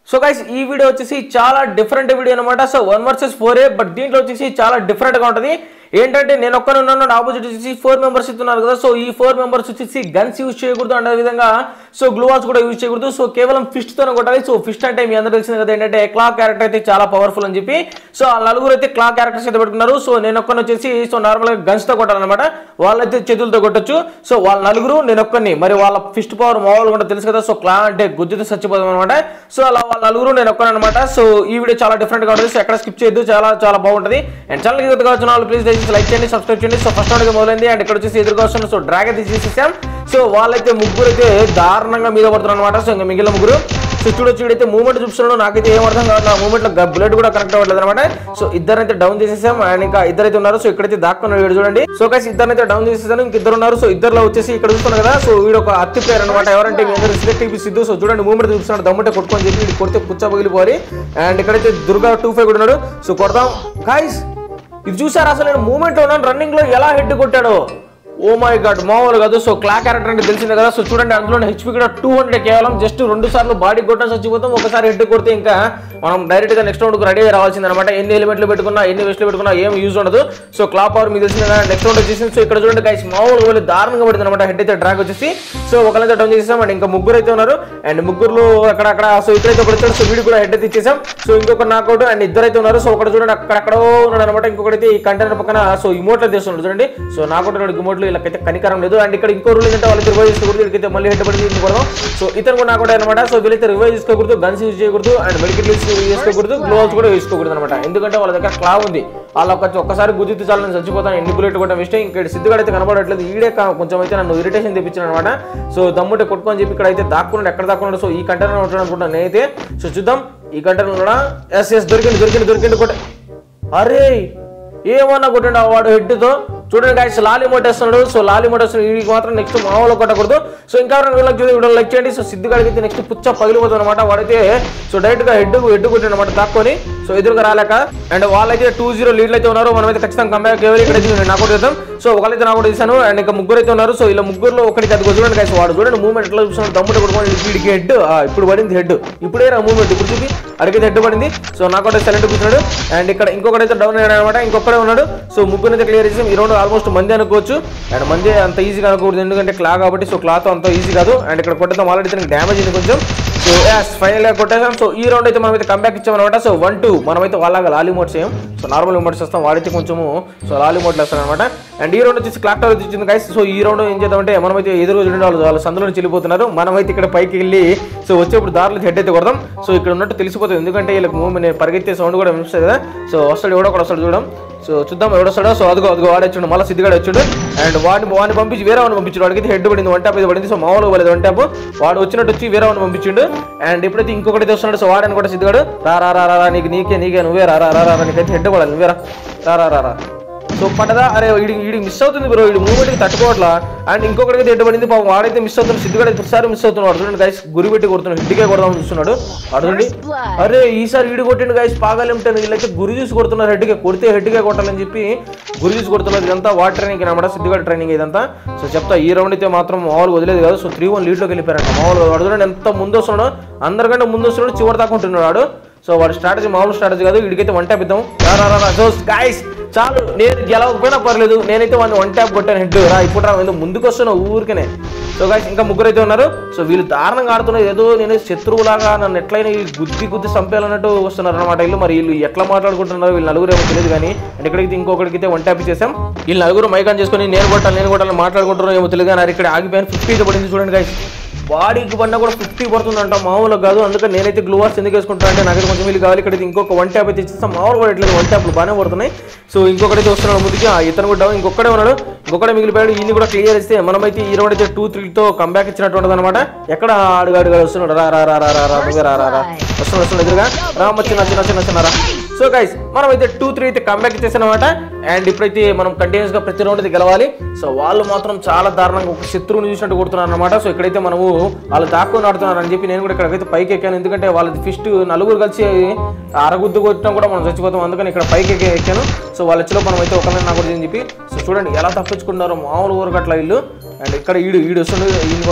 So guys ఈ video వచ్చేసి చాలా డిఫరెంట్ వీడియో అనమాట సో వన్ వర్సెస్ ఫోర్ ఏ బట్ దీంట్లో వచ్చేసి చాలా డిఫరెంట్ గా ఉంటుంది ఏంటంటే నేను ఒక్కనే ఉన్నాను ఆపోజిట్ వచ్చేసి ఫోర్ మెంబర్స్ ఇస్తున్నారు కదా సో ఈ ఫోర్ మెంబర్స్ వచ్చేసి గన్స్ యూజ్ చేయకూడదు అనే విధంగా సో గ్లూవాల్స్ కూడా యూజ్ చేయకూడదు సో కేవలం ఫిస్ట్ తోనే కొట్టాలి సో ఫిస్ట్ అంటే మీ అందరూ తెలిసింది కదా ఏంటంటే క్లాక్ క్యారెక్టర్ అయితే చాలా పవర్ఫుల్ అని చెప్పి సో ఆ నలుగురు అయితే క్లాక్ క్యారెక్టర్స్ అయితే పెట్టుకున్నారు సో నేను ఒక్కని వచ్చేసి సో నార్మల్ గా గన్స్ తో కొట్టాలన్నమాట వాళ్ళైతే చేతులతో కొట్టొచ్చు సో వాళ్ళ నలుగురు నేను ఒక్కని మరి వాళ్ళ ఫిస్ట్ పవర్ మామూలుగా కూడా తెలుసు కదా సో క్లా అంటే గుజ్జుతో చచ్చిపోతాం అనమాట సో అలా వాళ్ళ నలుగురు నేను ఒక్కని అనమాట సో ఈ వీడియో చాలా డిఫరెంట్ గా ఉంటుంది సో ఎక్కడ స్కిప్ చేయొద్దు చాలా చాలా బాగుంటుంది అండ్ ఛానల్ కి కొత్తగా వచ్చిన వాళ్ళు ప్లీజ్ దయచేసి లైక్ చేయండి సబ్స్క్రైబ్ చేయండి సో ఫస్ట్ వాడికి మొదలైంది అండ్ ఇక్కడ వచ్చేసి ఎదురుగా వస్తున్న సో డ్రాగ్ అయితే తీసేసాం సో వాళ్ళైతే ముగ్గురు అయితే దారుణంగా మీద పడుతున్నారు అనమాట సో ఇంకా మిగిలిన ముగ్గురు సో చూడొచ్చు వీడైతే మూమెంట్ చూపిస్తున్నాడు నాకైతే ఏం అర్థం కాదు నా మూమెంట్ లో బుల్లెట్ కూడా కనెక్ట్ అవ్వట్లేదు అనమాట సో ఇద్దరైతే డౌన్ చేసేసాం అండ్ ఇంకా ఇద్దరైతే ఉన్నారు సో ఇక్కడైతే దాక్కున్నాడు వీడు చూడండి సో కలిసి ఇద్దరైతే డౌన్ చేసేసాను ఇంక ఇద్దరు ఉన్నారు సో ఇద్దరులో వచ్చేసి ఇక్కడ చూస్తున్నారు కదా సో వీడు ఒక అత్తి ప్లేయర్ అనమాట ఎవరంటే మీ అందరూ సిలెక్ట్ టీపీ సిద్ధు సో చూడండి మూమెంట్ చూపిస్తున్నాడు దమ్ముంటే కొట్టుకొని చెప్పి వీడు కొడితే పుచ్చ పగిలిపోవాలి అండ్ ఇక్కడైతే దుర్గా టూ ఫైవ్ కూడా ఉన్నాడు సో కొడదాం గాయస్ ఇది చూసారా అసలు నేను మూమెంట్ లో ఉన్నాను రన్నింగ్ లో ఎలా హెడ్ కొట్టాడో ఓ మై గాడ్ మామూలు కాదు సో క్లా క్యారెక్టర్ అంటే తెలిసిందే కదా సో చూడండి అందులో హెచ్పి కూడా టూ హండ్రెడ్ కేవలం జస్ట్ రెండు సార్లు బాడీ కొట్టా చచ్చిపోతాం ఒకసారి హెడ్ కొడితే ఇంకా మనం డైరెక్ట్ గా నెక్స్ట్ రౌండ్ కు రెడీ రావాల్సింది అనమాట ఎన్ని ఎలిమెంట్లు పెట్టుకున్నా ఎన్ని వెస్ట్లు పెట్టుకున్నా ఏం యూజ్ ఉండదు సో క్లా పవర్ మీకు తెలిసిందే కదా నెక్స్ట్ రౌండ్ వచ్చేసి సో ఇక్కడ చూడండి గైస్ మామూలు వెళ్ళి దారుణంగా పడింది అనమాట హెడ్ అయితే డ్రాగ్ వచ్చేసి సో ఒకళ్ళైతే డౌన్ చేసేసాం అండ్ ఇంకా ముగ్గురు అయితే ఉన్నారు అండ్ ముగ్గురు అక్కడక్కడ సో ఇక్కడైతే ఒకటి వచ్చాడు సో వీడు కూడా హెడ్ అయితే ఇచ్చేసాం సో ఇంకొక నాకౌట్ అండ్ ఇద్దరైతే ఉన్నారు సో ఒకటి చూడండి అక్కడెక్కడో ఉన్నాడు అనమాట ఇంకొకటి ఈ కంటైనర్ పక్కన సో ఇమోట్లు తీస్తున్నాడు చూడండి సో నాకౌట్ ఉన్నాడు ఇమోట్లు వీళ్ళకైతే కనికరం లేదు అండ్ ఇక్కడ ఇంకో రూల్ ఏంటంటే వాళ్ళకి రివైజ్ చేసుకోకూడదు వీడికైతే మళ్ళీ హెడ్ పడింది ఇది కొడదాం సో ఇతను కూడా నాకౌట్ అనమాట సో వీళ్ళైతే రివైజ్ చేసుకోకూడదు గన్స్ యూజ్ చేయకూడదు అండ్ మెడికల్ యూజ్ చేసుకోకూడదు గ్లోవ్స్ కూడా వేసుకోకూడదు అనమాట ఎందుకంటే వాళ్ళ దగ్గర క్లా ఉంది వాళ్ళ ఒక్క ఒక్కసారి గుజ్జుతి చాలు నేను చచ్చిపోతాను ఎన్ని బుల్లెట్ కూడా వేస్ట్ ఇంకా సిద్ధుగాడు అయితే కనబడట్లేదు ఈడే కా- కొంచెం అయితే నన్ను ఇరిటేషన్ తెప్పించాను అనమాట సో దమ్ముంటే కొట్టుకొని చెప్పి ఇక్కడ అయితే దాక్కున్నాడు ఎక్కడ దాక్కున్నాడు సో ఈ కంటైనర్ ఉంటాడు అనుకుంటున్నాను నేనైతే సో చూద్దాం ఈ కంటైనర్ కూడా ఎస్ ఎస్ దొరికింది దొరికింది దొరికింది కొట్ట అరే ఏమన్నా కొట్టండి వాడు హెడ్తో చూడండి గాయస్ లాలి మోటేస్తున్నాడు సో లాలి మోటేస్తున్నాడు వీడికి మాత్రం నెక్స్ట్ మామూలు కొట్టకూడదు సో ఇంకా రెండు వీళ్ళకి చూసి వీడియో లైక్ చేయండి సో సిద్ధు గారికి అయితే నెక్స్ట్ పుచ్చ పగిలిపోతుంది అనమాట వాడైతే సో డైరెక్ట్ గా హెడ్ హెడ్ కొట్టాడు అనమాట దాక్కొని సో ఎదురుగా రాలేక అండ్ వాళ్ళైతే టూ జీరో లీడ్లు అయితే ఉన్నారు మనం అయితే ఖచ్చితంగా కంబ్యాక్ ఎవరి ఇక్కడ నాకు కూడా చేద్దాం సో ఒకరైతే నాకు కూడా చేశాను అండ్ ఇంకా ముగ్గురు అయితే ఉన్నారు సో ఇలా ముగ్గురులో ఒకరికి అది చూడండి guys, వాడు చూడండి మూమెంట్ ఎట్లా చూస్తున్నాడు దమ్ముడు కొడుకోండి వీడికి హెడ్ ఇప్పుడు పడింది హెడ్ ఇప్పుడే రా మూమెంట్ ఇప్పుడు చూపి అడిగితే హెడ్ పడింది సో నాకు కూడా సైలెంట్ కూర్చున్నాడు అండ్ ఇక్కడ ఇంకొకడైతే డౌన్ అయ్యాడు అనమాట ఇంకొకడే ఉన్నాడు సో ముగ్గురు అయితే క్లియర్ చేసాం ఈ రౌండ్ ఆల్మోస్ట్ మంది అనుకోవచ్చు అండ్ మంది అంత ఈజీగా అనుకోకూడదు ఎందుకంటే క్లా కాబట్టి సో క్లాత్ అంత ఈజీ కాదు అండ్ ఇక్కడ కొట్టడం ఆల్రెడీ తనకి డ్యామేజ్ అయింది కొంచెం సో ఫైనల్ గా కొట్టేసాం సో ఈ రౌండ్ అయితే మనం అయితే కంబ్యాక్ ఇచ్చామన్నమాట సో వన్ టూ మనమైతే వాళ్ళగా లాలీ మోడ్స్ చేయం సో నార్మల్ మోడ్స్ వస్తాం వాడైతే కొంచెము సో లాలీ మోడ్లు వేస్తాం అనమాట అండ్ ఈ రౌండ్ వచ్చేసి క్లాక్ టవర్ వచ్చింది గైస్ సో ఈ రౌండ్ ఏం చేద్దామంటే మనమైతే ఎదురు చూడండి వాళ్ళు వాళ్ళు సందులో నుంచి వెళ్ళిపోతున్నారు మనమైతే ఇక్కడ పైకి వెళ్ళి సో వచ్చేప్పుడు దారిలో హెడ్ అయితే కొడదాం సో ఇక్కడ ఉన్నట్టు తెలిసిపోతుంది ఎందుకంటే వీళ్ళకి మూమెంట్ పరిగెత్తే సౌండ్ కూడా వినిపిస్తుంది కదా సో వస్తాడు ఎవడో ఒకడు వస్తాడు చూడడం సో చూద్దాం ఎవడొస్తాడో సో అదిగో అదిగో వాడు వచ్చాడు మళ్ళీ సిద్ధిగాడు వచ్చాడు అండ్ వాడిని వాడిని పంపించి వేరే వాడిని పంపించాడు వాడికి హెడ్ పడింది వన్ ట్యాప్ ఇది పడింది సో మామూలుగా పడలేదు వన్ ట్యాప్ వాడు వచ్చినట్టు వచ్చి వేరే వాడిని పంపించిండు అండ్ ఇప్పుడైతే ఇంకొకటి వస్తున్నాడు సో వాడని కూడా సిద్ధిగాడు రా రా రా రా రా, నీకు నీకే నీకే నువ్వే రా రా రా రా నీకైతే హెడ్ పడాలి నువ్వే రా రా రా రా రా సో పడదా అరే వీడి వీడి మిస్ అవుతుంది బ్రో వీడి మూమెంట్కి తట్టుకోవట్లా అండ్ ఇంకొకటికి హెడ్ పడింది పాపం వాడైతే మిస్ అవుతుంది సిద్ధిగాడు ప్రతిసారి మిస్ అవుతున్నాడు చూడండి గైస్ గురి పెట్టి కొడుతున్నాడు హెడ్కే కొడదాం చూస్తున్నాడు అడుగుండి అరే ఈసారి వీడి కొట్టిండు గైస్ పాగాలేమిటాను వీళ్ళైతే గురి చూసి కొడుతున్నారు హెడ్కే కొడితే హెడ్కే కొట్టాలని చెప్పి గురి చూసి కొడుతున్నారు ఇదంతా వాటర్ ట్రైనింగ్ అనమాట సిద్ధిగాడు ట్రైనింగ్ ఇదంతా సో చెప్తా ఈ రౌండ్ అయితే మాత్రం మామూలు వదిలేదు కాదు సో త్రీ వన్ లీడ్లోకి వెళ్ళిపోయారంట మామూలు వాడు చూడండి ఎంత ముందు వస్తున్నాడో అందరికంటే ముందు వస్తున్నాడు చివరి దాకా ఉంటున్నాడు వాడు సో వాడి స్ట్రాటజీ మామూలు స్ట్రాటజీ కాదు వీడికైతే వన్ ట్యాప్ ఇద్దాం రా రా రా రా సో గాయస్ చాలు నేను గెలవకపోయినా పర్లేదు నేనైతే వాడిని వన్ ట్యాప్ కొట్టాను హెడ్ రా ఇప్పుడు రా ఎందుకు ముందుకు వస్తున్నా ఊరికనే సో గాయస్ ఇంకా ముగ్గురు అయితే ఉన్నారు సో వీళ్ళు దారుణంగా ఆడుతున్నారు ఏదో నేను శత్రువులాగా నన్ను ఎట్లయినా ఈ గుద్ది గుద్ది చంపేయాలన్నట్టు వస్తున్నారు అనమాట వీళ్ళు మరి వీళ్ళు ఎట్లా మాట్లాడుకుంటున్నారు వీళ్ళు నలుగురు ఏమో తెలియదు కానీ అండ్ ఇక్కడికి ఇంకొకరికి అయితే వన్ ట్యాప్ ఇచ్చేసాం వీళ్ళు నలుగురు మైక్ ఆన్ చేసుకొని నేను కొట్టాలి నేను కొట్టాలని మాట్లాడుకుంటున్నారు ఏమో తెలియదు కానీ ఇక్కడ ఆగిపోయాను ఫిఫ్టీ అయితే పడింది చూడండి గాయస్ బాడీకి పడినా కూడా ఫిఫ్టీ పడుతుందంట మామూలుగా కాదు అందుకని నేనైతే గ్లూవర్స్ ఎందుకు వేసుకుంటా అంటే నాకైతే కొంచెం వీళ్ళు కావాలి ఇక్కడ ఇంకొక వన్ ట్యాప్ అయితే ఇచ్చేస్తాం మామూలు పడట్లేదు వన్ ట్యాప్లు బాగానే పడుతున్నాయి సో ఇంకొకటైతే వస్తున్నాడు ముందుకి ఆ ఇతను కూడా down, ఇంకొకడే ఉన్నాడు ఇంకొకడే మిగిలిపోయాడు ఈయన కూడా క్లియర్ ఇస్తే మనమైతే ఈ రౌండ్ అయితే టూ త్రీతో కంబ్యాక్ ఇచ్చినట్టు ఉంటుంది అనమాట ఎక్కడ ఆడుగా అడుగా వస్తున్నాడు రా రా రా రా రా రా నువ్వే రా రా రా వస్తున్నాడు వస్తున్నాడు ఎదురుగా రామ చిన్న చిన్న చిన్న చిన్న రా సో గైస్ మనం అయితే టూ త్రీ అయితే కంబ్యాక్ ఇచ్చేసానమాట అండ్ ఇప్పుడైతే మనం కంటిన్యూస్ గా ప్రతి రౌండ్ అయితే గెలవాలి సో వాళ్ళు మాత్రం చాలా దారుణంగా ఒక శత్రువుని చూసినట్టు కొడుతున్నారు అనమాట సో ఇక్కడైతే మనము వాళ్ళు దాక్కుని ఆడుతున్నారు అని చెప్పి నేను కూడా ఇక్కడికైతే పైకి ఎక్కాను ఎందుకంటే వాళ్ళది ఫిస్ట్ నలుగురు కలిసి అరగుద్దు కొట్టినా కూడా మనం చచ్చిపోతాం అందుకని ఇక్కడ పైకి ఎక్కి ఎక్కాను సో వాళ్ళ వచ్చలో మనం అయితే ఒకరిని నాకు అని చెప్పి సో చూడండి ఎలా తప్పించుకున్నారో మామూలు ఊరకు అట్లా వీళ్ళు అండ్ ఇక్కడ ఈడు ఈడు వస్తుండే ఈయన కూడా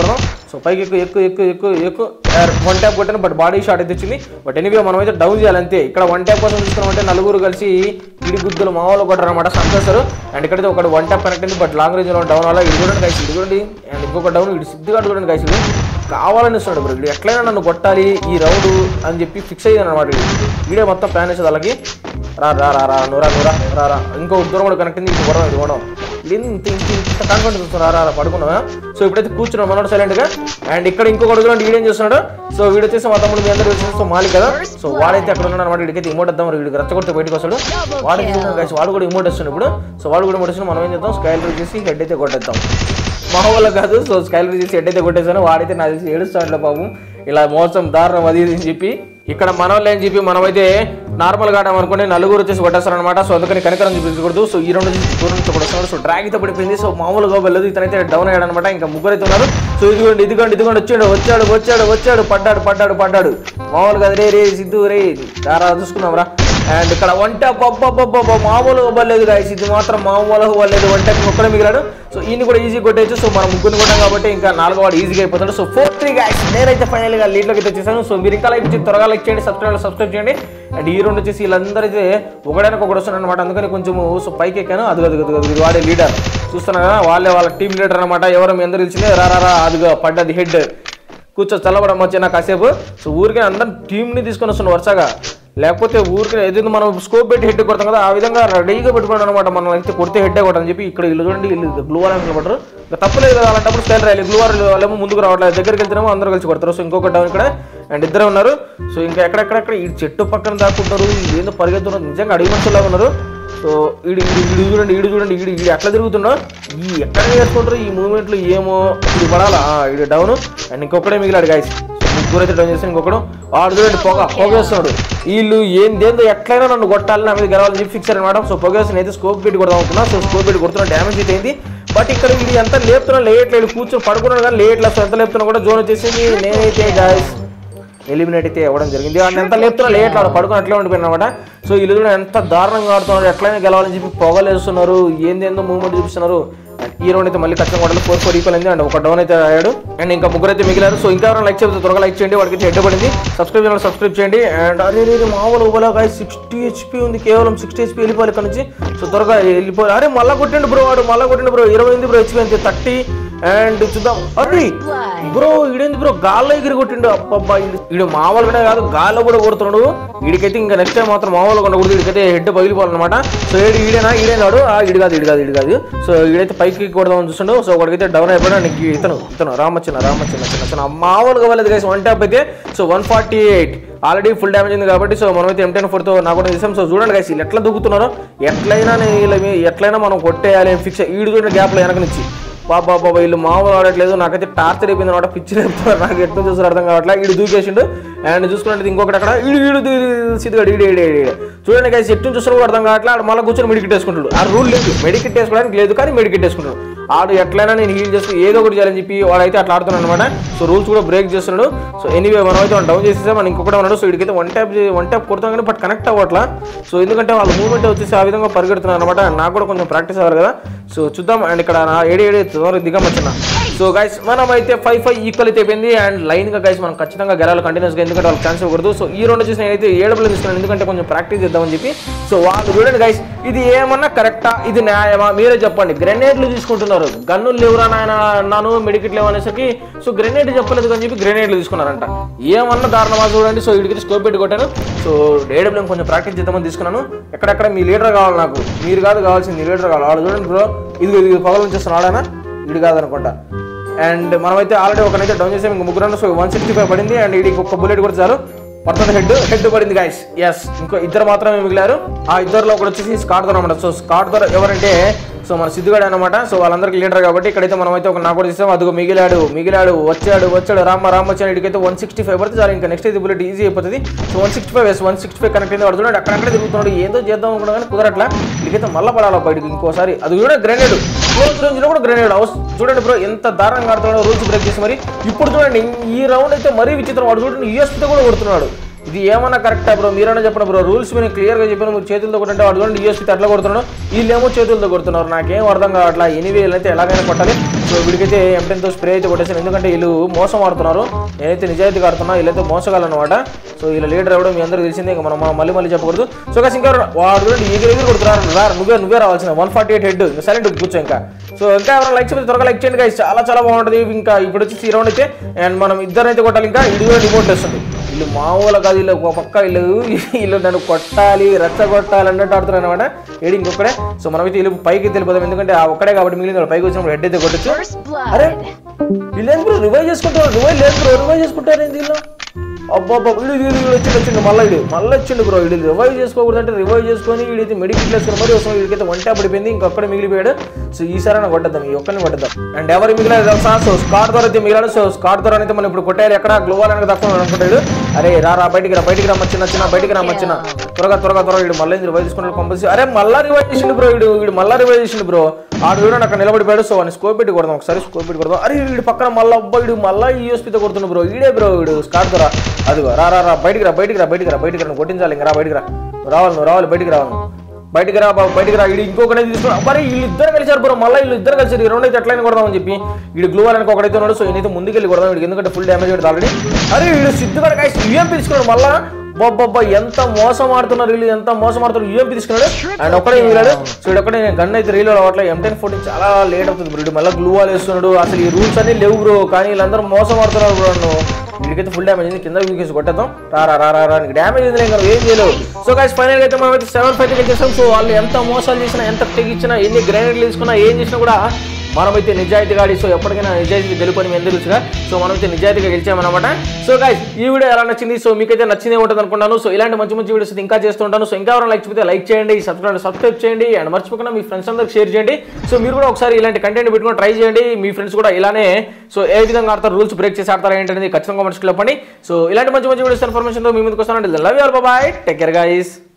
సో పైకి ఎక్కువ ఎక్కువ ఎక్కువ ఎక్కువ ఎక్కువ వన్ ట్యాప్ కొట్టాను బట్ బాడీ షాట్ అయితే వచ్చింది బట్ ఎనివే మనం అయితే డౌన్ చేయాలి అంతే ఇక్కడ వన్ ట్యాప్ కోసం చూసుకున్నామంటే నలుగురు కలిసి ఇడి గుద్దులు మామూలు కొట్టారు అనమాట సంతోషారు అండ్ ఇక్కడైతే ఒకటి వన్ ట్యాప్ కనెక్ట్ అయింది బట్ లాంగ్ రేంజ్ లో డౌన్ అలా ఇది చూడండి గైస్ ఇది చూడండి అండ్ ఇంకొక డౌన్ ఇటు సిద్ధిగా చూడండి గైస్ ఇది కావాలని ఇస్తున్నాడు బ్రో ఇది ఎట్లయినా నన్ను కొట్టాలి ఈ రౌండ్ అని చెప్పి ఫిక్స్ అయ్యాను అనమాట వీడియో మొత్తం ప్లాన్ వేసేది అలాగే రా రా రా రా నూరా నూరా రా రా ఇంకో దూరం కూడా కనెక్ట్ అయింది ఇంకో గొడవ ఇది గొడవ లేదు ఇంత ఇంత ఇంత కాన్ఫిడెన్స్ వస్తుంది రా రా రా పడుకున్నా సో ఇప్పుడైతే కూర్చున్నాం మనోడు సైలెంట్ గా అండ్ ఇక్కడ ఇంకో కొడుకు వీడియో ఏం చేస్తున్నాడు సో వీడు వచ్చేసి మా తమ్ముడు మీ అందరూ వచ్చేసి సో మాలి కదా సో వాడైతే అక్కడ ఉన్నాడు అనమాట వీడికైతే ఇమోట్ వద్దాం వీడికి రచ్చగొడితే బయటకు వస్తాడు వాడు guys, వాడు కూడా ఇమోట్ వస్తుంది ఇప్పుడు సో వాడు కూడా ఇమోట్ వస్తుంది మనం ఏం చేద్దాం స్కైల్ చేసి హెడ్ అయితే కొట్టేద్దాం మా వాళ్ళ కాదు సో స్కైల్ చేసి హెడ్ అయితే కొట్టేసాను వాడైతే నాకు తెలిసి ఏడుస్తాడులే పాపం ఇలా మోసం దారుణం అది ఇది అని చెప్పి ఇక్కడ మన వాళ్ళు అని చెప్పి మనమైతే నార్మల్ గా అనుకోండి నలుగురు వచ్చేసి కొట్టేస్తారు అనమాట సో అందుకని కనికరం చూపించకూడదు సో ఈ రెండు వచ్చేసి దూరం నుంచి కొట్టేస్తున్నారు సో డ్రాగ్ అయితే పడిపోయింది సో మామూలుగా వెళ్ళదు ఇతనైతే డౌన్ అయ్యాడు అనమాట ఇంకా ముగ్గురు అయితే ఉన్నారు సో ఇదిగోండి ఇదిగోండి ఇదిగోండి వచ్చాడు వచ్చాడు వచ్చాడు వచ్చాడు పడ్డాడు పడ్డాడు పడ్డాడు మామూలుగా రే రే సిద్ధు రే రా చూసుకున్నాం రా అండ్ ఇక్కడ వంట పబ్బ మామూలుగా పర్లేదు గాయస్ ఇది మాత్రం మామూలుగా పర్లేదు వంటకి ఒక్కడే మిగిలాడు సో ఈయన కూడా ఈజీ కొట్టేచ్చు సో మనం ముగ్గురు కొట్టాం కాబట్టి ఇంకా నాలుగో వాడు ఈజీగా అయిపోతాడు సో ఫోర్ త్రీ గాయస్ నేనైతే ఫైనల్ గా లీడ్లోకి అయితే వచ్చేసాను సో మీరు ఇంకా లైక్ చేసి త్వరగా లైక్ చేయండి సబ్స్క్రైబ్ సబ్స్క్రైబ్ చేయండి అండ్ ఈ రెండు వచ్చేసి వీళ్ళందరూ అయితే ఒకడానికి ఒకటి వస్తున్నారు అనమాట అందుకని కొంచెం సో పైకి ఎక్కాను అది అది అది అది వాడే లీడర్ చూస్తున్నా కదా వాళ్ళే వాళ్ళ టీం లీడర్ అనమాట ఎవరు మీ అందరూ తెలిసిందే రా రా రా అదిగో పడ్డది హెడ్ కూర్చో చల్లబడం వచ్చిన కాసేపు సో ఊరికే అందరం టీంని తీసుకొని వస్తున్నాం వరుసగా లేకపోతే ఊరికే ఏదైతే మనం స్కోప్ పెట్టి హెడ్ కొడతాం కదా ఆ విధంగా రెడీగా పెట్టుకోవడం అనమాట మనం అయితే కొడితే హెడ్ కొట్టని చెప్పి ఇక్కడ ఇల్లు చూడండి ఇల్లు గ్లూ వార్ నిలబడరు ఇంకా తప్పలేదు కదా అలాంటప్పుడు స్టైల్ రాయాలి గ్లూ వార్ వాళ్ళేమో ముందుకు రావట్లేదు దగ్గరికి వెళ్తేనేమో అందరూ కలిసి కొడతారు సో ఇంకొక డౌన్ ఇక్కడ అండ్ ఇద్దరే ఉన్నారు సో ఇంకా ఎక్కడెక్కడెక్కడ ఈ చెట్టు పక్కన దాక్కుంటారు ఏందో పరిగెత్తున్నారు నిజంగా అడిగి మనుషుల్లాగా ఉన్నారు సో ఈడు ఈడు ఈడు చూడండి ఈడు చూడండి ఈడు ఈడు ఎట్లా తిరుగుతున్నా ఈ ఎక్కడ వేసుకుంటారు ఈ మూమెంట్లు ఏమో ఇది పడాలా ఆ, ఈడు డౌన్ అండ్ ఇంకొకడే మిగిలాడు గాయస్ ముగ్గురు అయితే డౌన్ చేసి ఇంకొకడు వాడు చూడండి పొగ పొగ వేస్తున్నాడు వీళ్ళు ఏం దేందో ఎట్లయినా నన్ను కొట్టాలి నా మీద గెలవాలని చెప్పి ఫిక్స్ అనమాట సో పొగ వేసిన అయితే స్కోప్ పెట్టి కొడదాం అనుకున్నా సో స్కోప్ పెట్టి కొడుతున్నా డ్యామేజ్ అయితే అయింది బట్ ఇక్కడ వీడు ఎంత లేపుతున్నా లేయట్లేదు కూర్చొని పడుకున్నాడు కానీ లేయట్లేదు సో ఎంత లేపుతున్నా కూడా జోన్ వచ్చేసింది నేనైతే గాయస్ ఎలిమినేట్ అయితే అవ్వడం జరిగింది వాడిని ఎంత లేపుతున్నా లేయట్లేదు పడుకుని అట్లే ఉండిపోయిన అనమాట సో వీళ్ళు కూడా ఎంత దారుణంగా ఆడుతున్నారు ఎట్లయినా గెలవాలని చెప్పి పొగలేస్తున్నారు ఏందేందో మూవ్మెంట్ చూపిస్తున్నారు అండ్ ఈ రౌండ్ అయితే మళ్ళీ ఖచ్చితంగా కొట్టాలి ఫోర్ ఫోర్ ఈక్వల్ అయింది అండ్ ఒక డౌన్ అయితే అయ్యాడు అండ్ ఇంకా ముగ్గురు అయితే మిగిలారు సో ఇంకా ఎవరైనా లైక్ చెప్తే త్వరగా లైక్ చేయండి వాడికి హెడ్ పడింది సబ్స్క్రైబ్ చేయాలి సబ్స్క్రైబ్ చేయండి అండ్ అరే రే రే మామూలు ఓబలా సిక్స్టీ హెచ్పి ఉంది కేవలం సిక్స్టీ హెచ్పి వెళ్ళిపోవాలి ఇక్కడ నుంచి సో త్వరగా వెళ్ళిపోయి అరే మళ్ళా కొట్టిండు బ్రో వాడు మళ్ళా కొట్టిండు బ్రో ఇరవై ఎనిమిది బ్రో హెచ్పి అంతే థర్టీ అండ్ చూద్దాం అరే బ్రో ఈడేంది బ్రో గాల్లో ఎగిరి కొట్టిండు అబ్బబ్బా ఈడు మామూలుగానే కాదు గాల్లో కూడా కొడుతున్నాడు వీడికైతే ఇంకా నెక్స్ట్ టైం మాత్రం మామూలుగా ఉండకూడదు వీడికైతే హెడ్ పగిలిపోవాలన్నమాట సో ఈడు ఈడేనా ఈడేనాడు ఆ ఈడు కాదు ఈడు కాదు ఈడు కాదు సో ఈడైతే పైకి కొడదామని చూస్తుండు సో ఒకడికైతే డౌన్ అయిపోయాడు నీకు ఇతను ఇతను రామచిన్న రామచిన్న చిన్న చిన్న మామూలుగా వాళ్ళది గైస్ వన్ ట్యాప్ అయితే so one forty eight already full damage ఉంది కాబట్టి సో మనమైతే ఎంటెన్ ఫోర్తో నాకు కూడా చేసాం సో చూడండి గైస్ వీళ్ళు ఎట్లా దూకుతున్నారో ఎట్లయినా నేను వీళ్ళ మీ- ఎట్లయినా మనం కొట్టేయాలి ఫిక్స్ ఈడు చూడండి గ్యాప్లో వెనక నుంచి బాబా బాబా వీళ్ళు మామూలు ఆడట్లేదు నాకైతే టార్చర్ అయిపోయింది అనమాట పిచ్చి చెప్తున్నారు నాకు ఎట్లా చూసారు అర్థం కావట్లేదు ఈడు దూకేసిండు అండ్ చూసుకున్నట్టు ఇంకొకటి అక్కడ ఈడు ఈడు సిద్ధిగాడు ఈడు ఈడు ఈడు చూడండి గైస్ ఎట్టు చూసిన కూడా అర్థం కావట్లేదు ఆడు మళ్ళీ కూర్చొని మెడికిట్ వేసుకుంటాడు ఆ రూల్ లేదు మెడికిట్ వేసుకోవడానికి లేదు కానీ మెడికిట్ వేసుకుంటాడు ఆడు ఎట్లయినా నేను హీల్ చేస్తూ ఏదో ఒకటి చేయాలని చెప్పి వాడైతే అట్లా ఆడుతున్నాడు అనమాట సో రూల్స్ కూడా బ్రేక్ చేస్తున్నాడు సో ఎనీవే మనం అయితే డౌన్ చేసేసాం మనం ఇంకొకటి ఉన్నాడు సో వీడికైతే వన్ ట్యాప్ వన్ ట్యాప్ కొడతాం కానీ బట్ కనెక్ట్ అవ్వట్లా సో ఎందుకంటే వాళ్ళ మూవ్మెంట్ వచ్చేసి ఆ విధంగా పరిగెడుతున్నారు అనమాట నాకు కూడా కొంచెం ప్రాక్టీస్ అవ్వాలి కదా సో చూద్దాం అండ్ ఇక్కడ నా ఏడు ఏడు తొందరగా దిగమచ్చిన సో గైస్ మనం అయితే ఫైవ్ ఫైవ్ ఈక్వల్ అయితే అయిపోయింది అండ్ లైన్ గా గైస్ మనం ఖచ్చితంగా గెలాలి కంటిన్యూస్గా ఎందుకంటే వాళ్ళకి ఛాన్స్ ఇవ్వకూడదు సో ఈ రెండు వచ్చేసి నేనైతే ఏడు బిల్లు తీసుకున్నాను ఎందుకంటే కొంచెం ప్రాక్టీస్ చేద్దామని చెప్పి సో వాళ్ళు చూడండి గైస్ ఇది ఏమన్నా కరెక్టా ఇది న్యాయమా మీరే చెప్పండి గ్రెనేడ్లు తీసుకుంటున్నారు గన్నులు లేవురా నాయన అన్నాను మెడికిట్ లేవు అనేసరికి సో గ్రెనేడ్ చెప్పలేదు అని చెప్పి గ్రెనేడ్లు తీసుకున్నారంట ఏమన్నా దారుణమా చూడండి సో వీడికి స్కోప్ పెట్టి కొట్టాను సో ఏడబ్ల్యూఎం కొంచెం ప్రాక్టీస్ చేద్దామని తీసుకున్నాను ఎక్కడెక్కడ మీ లీడర్ కావాలి నాకు మీరు కాదు కావాల్సింది లీడర్ కావాలి వాడు చూడండి బ్రో ఇది ఇది పగల నుంచి ఆడానా వీడు కాదనుకుంటా అండ్ మనమైతే ఆల్రెడీ ఒకనైతే డౌన్ చేసాం ఇంక ముగ్గురు సో వన్ సిక్స్టీ ఫైవ్ పడింది అండ్ వీడికి ఒక బుల్లెట్ కూడా చాలు మొత్తం హెడ్ హెడ్ పడింది గాయస్ ఎస్ ఇంకో ఇద్దరు మాత్రమే మిగిలారు ఆ ఇద్దరులో ఒకటి వచ్చేసి స్కాట్ ద్వారా అనమాట సో స్కాట్ ద్వారా ఎవరంటే సో మన సిద్ధుగాడు అనమాట సో వాళ్ళందరికీ లీడర్ కాబట్టి ఇక్కడైతే మనం అయితే ఒక నాకు కూడా ఇస్తాం అదిగో మిగిలాడు మిగిలాడు వచ్చాడు వచ్చాడు రామ రామ వచ్చాడు ఇక్కడైతే వన్ సిక్స్టీ ఫైవ్ పడితే చాలు ఇంకా నెక్స్ట్ అయితే బుల్లెట్ ఈజీ అయిపోతుంది so one sixty five yes one sixty five connect అయింది వాడు చూడండి అక్కడక్కడ తిరుగుతున్నాడు ఏదో చేద్దాం అనుకున్నా కానీ కుదరట్లా ఇక్కడైతే మళ్ళీ పడాలి బయటికి ఇంకోసారి అది కూడా గ్రెనేడ్ క్లోజ్ రేంజ్ లో కూడా గ్రెనేడ్ హౌస్ చూడండి బ్రో ఎంత దారుణంగా ఆడుతున్నాడో రూల్స్ బ్రేక్ చేసి మరి ఇప్పుడు చూడండి ఈ రౌండ్ అయితే మరీ విచిత్రం వాడు చూడండి యూఎస్పీతో కూడా కొడుతున్నాడు ఇది ఏమన్నా కరెక్టా బ్రో మీరైనా చెప్పండి బ్రో రూల్స్ మీరు క్లియర్గా చెప్పిన మీరు చేతులతో కొట్టుంటే వాడు చూడండి యూఎస్పీ అట్లా కొడుతున్నాడు వీళ్ళేమో చేతులతో కొడుతున్నారు నాకేం అర్థం కావట్లా ఎనివే అయితే ఎలాగైనా కొట్టాలి సో వీడికైతే ఎంటెన్తో స్ప్రే అయితే కొట్టేసాను ఎందుకంటే వీళ్ళు మోసం ఆడుతున్నారు నేనైతే నిజాయితీగా ఆడుతున్నా వీళ్ళైతే మోసగాలన్నమాట సో వీళ్ళ లీడర్ ఎవడో మీ అందరికీ తెలిసిందే ఇంకా మనం మళ్ళీ మళ్ళీ చెప్పకూడదు సో కాసి ఇంకా వాడు చూడండి ఎగిరి ఎగిరి కొడుతున్నారు రా నువ్వే నువ్వే రావాల్సిన one forty eight head silent కూర్చో ఇంకా సో ఇంకా ఎవరైనా లైక్ చేస్తే త్వరగా లైక్ చేయండి guys. చాలా చాలా బాగుంటుంది ఇంకా ఇప్పుడు వచ్చేసి ఈ రౌండ్ అయితే అండ్ మనం ఇద్దరు అయితే కొట్టాలి ఇంకా ఇది కూడా రిమోట్ వస్తుంది వీళ్ళు మామూలు కాదు వీళ్ళు ఒక పక్క వీళ్ళు వీళ్ళు నన్ను కొట్టాలి రచ్చ కొట్టాలి అన్నట్టు ఆడుతున్నారు అనమాట ఏడి ఇంకొకడే సో మనమైతే వీళ్ళు పైకి తెలిపోదాం ఎందుకంటే ఆ ఒక్కడే కాబట్టి మిగిలిన వాళ్ళు పైకి వచ్చినప్పుడు హెడ్ అయితే కొట్టచ్చు First అరే blood. వీళ్ళేం బ్రో రివైవ్ చేసుకుంటారు రివైవ్ లేదు బ్రో రివైవ్ చేసుకుంటారు ఏంది వీళ్ళు అబ్బా వీడు వీడు వీడు వచ్చిండు వచ్చిండు మళ్ళీ వీడు మళ్ళీ వచ్చిండు బ్రో వీడు రివైవ్ చేసుకోకూడదు అంటే రివైవ్ చేసుకొని వీడైతే మెడికల్ వేసుకుని మరి వస్తాం వీడికైతే వంట పడిపోయింది ఇంకొక్కడే మిగిలిపోయాడు సో ఈసారి కొట్టద్దాం ఈ ఒక్కరిని కొట్టద్దాం అండ్ ఎవరు మిగిలేదు తెలుసా సో స్కాట్ ద్వారా అయితే మిగిలాడు సో స్కాట్ ద్వారా అయితే మనం ఇప్పుడు కొట్టాలి ఎక్కడ గ్లోవల్ అనేది తక్కువ అనుకుంటాడు అరే రా రా బయటికి రా బయటికి రా మచ్చిన చిన్న బయటికి రా మచ్చిన త్వరగా త్వరగా త్వరగా వీడు మళ్ళీ రివైవ్ చేసుకుంటాడు కంపల్సరీ అరే మళ్ళా రివైవ్ చేసిండు బ్రో వీడు వీడు మళ్ళా రివైవ్ చేసిండు బ్రో ఆడు చూడండి అక్కడ నిలబడిపోయాడు సో అని స్కోప్ పెట్టి కొడదాం ఒకసారి స్కోప్ పెట్టి కొడదాం అరే వీడు పక్కన మళ్ళీ అబ్బా వీడు మళ్ళీ యూఎస్పీతో కొడుతున్నాడు బ్రో వీడే బ్రో వీడు స్కాట్ ద్వారా అదిగో రా రా రా బయటికి రా బయటికి రా బయటికి రా బయటికి రా నువ్వు కొట్టించాలి ఇంకా రా బయటికి రా నువ్వు రావాలి నువ్వు రావాలి బయటికి రావాలి నువ్వు. బయటికి రా బాబు బయటికి రా వీడు ఇంకొకటి తీసుకుని మరి వీళ్ళు ఇద్దరు కలిసారు బ్రో మళ్ళీ వీళ్ళు ఇద్దరు కలిసారు ఈ రెండు అయితే ఎట్లయినా కొడదామని చెప్పి వీడు గ్లూ వాళ్ళకి ఒకడైతే ఉన్నాడు సో ఈయనైతే ముందుకెళ్ళి కొడదాం వీడికి ఎందుకంటే ఫుల్ డ్యామేజ్ పెడతా ఆల్రెడీ అరే వీడు సిద్ధుగా కాసి యూఎం తీసుకున్నాడు మళ్ళా బొబ్బబ్బా ఎంత మోసం ఆడుతున్నారు వీళ్ళు ఎంత మోసం ఆడుతున్నారు యూఎంపీ తీసుకున్నాడు అండ్ ఒక్కడే వీళ్ళాడు సో వీడు ఒక్కడే నేను గన్ అయితే రీలో అవ్వట్లే ఎం టెన్ ఫోర్టీన్ చాలా లేట్ అవుతుంది బ్రో వీడు మళ్ళీ గ్లూ వాల్ వేస్తున్నాడు అసలు ఈ రూల్స్ అన్ని లేవు బ్రో కానీ వీళ్ళందరూ మోసం ఆడుతున్నారు బ్రో నన్ను వీడికైతే ఫుల్ డ్యామేజ్ అయింది కింద వీకేసి కొట్టేద్దాం రా రా రా రా రా నీకు డ్యామేజ్ అయింది ఇంకా ఏం చేయలేవు సో గాయస్ ఫైనల్ అయితే మనం అయితే సెవెన్ ఫైవ్ చేసాం సో వాళ్ళు ఎంత మోసాలు చేసినా ఎంత తెగించినా ఎన్ని గ్రైనేడ్లు తీసుకున్నా ఏం చేసినా కూడా మనమైతే నిజాయితీగా ఆడి సో ఎప్పటికైనా నిజాయితీ గెలుపని మీ అందరూ తెలుసుగా సో మనమైతే నిజాయితీగా గెలిచామన్నమాట సో గైస్ ఈ వీడియో ఎలా నచ్చింది సో మీకైతే నచ్చిందే ఉంటుంది అనుకుంటాను సో ఇలాంటి మంచి మంచి వీడియోస్ అయితే ఇంకా చేస్తుంటాను సో ఇంకా ఎవరైనా లైక్ చెప్తే లైక్ చేయండి సబ్స్క్రైబ్ సబ్స్క్రైబ్ చేయండి అండ్ మర్చిపోకుండా మీ ఫ్రెండ్స్ అందరికి షేర్ చేయండి సో మీరు కూడా ఒకసారి ఇలాంటి కంటెంట్ పెట్టుకొని ట్రై చేయండి మీ ఫ్రెండ్స్ కూడా ఇలానే సో ఏ విధంగా ఆడతారు రూల్స్ బ్రేక్ చేసి ఆడతారు ఏంటనేది ఖచ్చితంగా కామెంట్స్కి చెప్పండి సో ఇలాంటి మంచి మంచి వీడియోస్ ఇన్ఫర్మేషన్తో మీ ముందుకు వస్తానండి love you bye take care guys